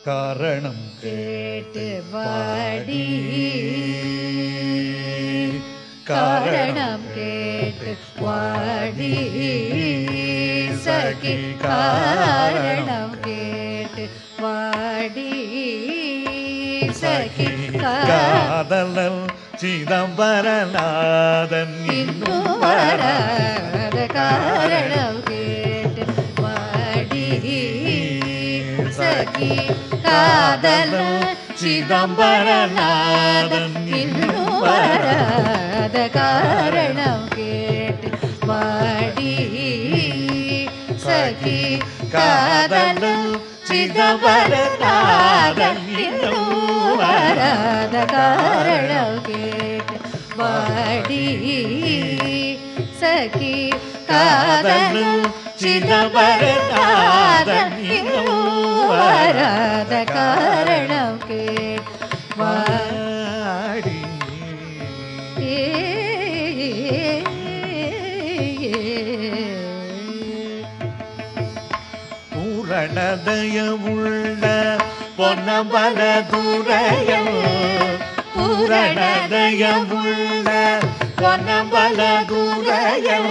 காரணம் கேட்டு வாடி காரணம் காரணம் கேட்டு வாடி சகி காரணம் கேட்டு வாடி சகி கா- காதலன் சிதம்பரநாதன் இன்னும் வராத காரணம் கேட்டு வாடி சகி காதல சிதம்பரநாதன் இன்னும் வராத காரணம் கேட்டு வாடி சகி காதல சிதம்பரநாதன் இன்னும் வராத காரணம் கேட்டு வாடி சகி காதலும் சிதம்பரநாதன் இன்னும் வராத காரணம் கேட்டு வாடி வாடி பூரணதயமுள்ள பொன்னம்பல துறையல் பூரணதயமுள்ள பொன்னம்பல துறையல்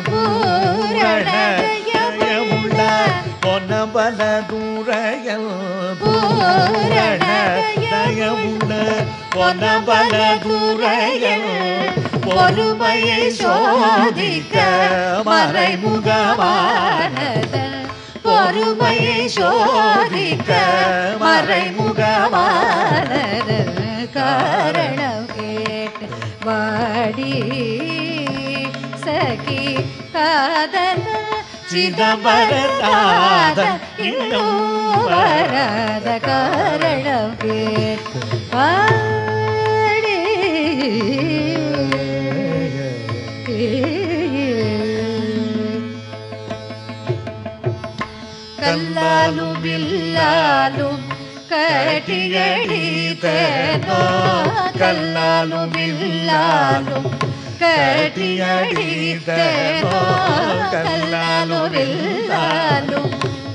பூரணதயமுள்ள பொன்னம்பல துறையல் பூரணதயமுள்ள பொன்னம்பல துறையல் பொறுமையை சோதிக்க மறைமுகமான பொறுமையை சோதிக்க மறைமுகமான காரணம் கேட்டு வாடி சகி காதல சிதம்பரநாதன் இன்னும் வராத காரணம் கேட்டு வாடி கல்லாலும் வில்லாலும் கட்டியடித்தனோ கல்லாலும் வில்லாலும் கட்டியடித்தனோ கல்லாலும் வில்லாலும்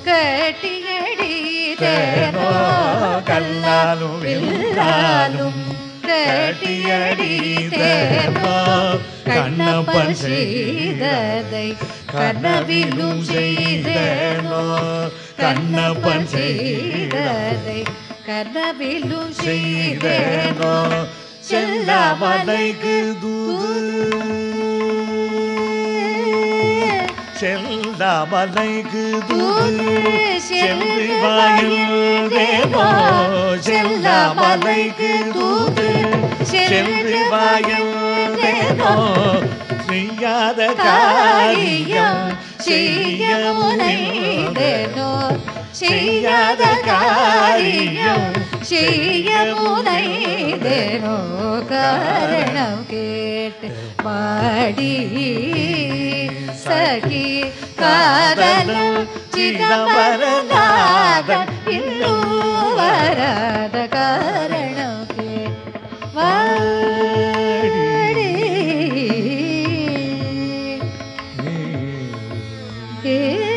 கட்டியடித்தனோ கல்லாலும் வில்லாலும் கட்டியடித்தனோ கண்ணப்பன் செய்ததை கனவிலும் செய்தனோ கண்ணப்பன் செய்ததை கனவிலும் செய்தனோ செல்லாமலைக்கு தூது செல்லாமலைக்கு தூது சென்று வாயில் தேவோ செல்லாமலைக்கு தூது சென்று வாயில் தேவோ செய்யாத காரியம் செய்ய முனைந்தேனோ செய்யாத காரியம் செய்ய முனைந்தேனோ காரணம் கேட்டு பாடி சகி காதலும் சிதம்பரநாதன் இன்னும் வராத காரணம் கேட்டு வாடி ஏ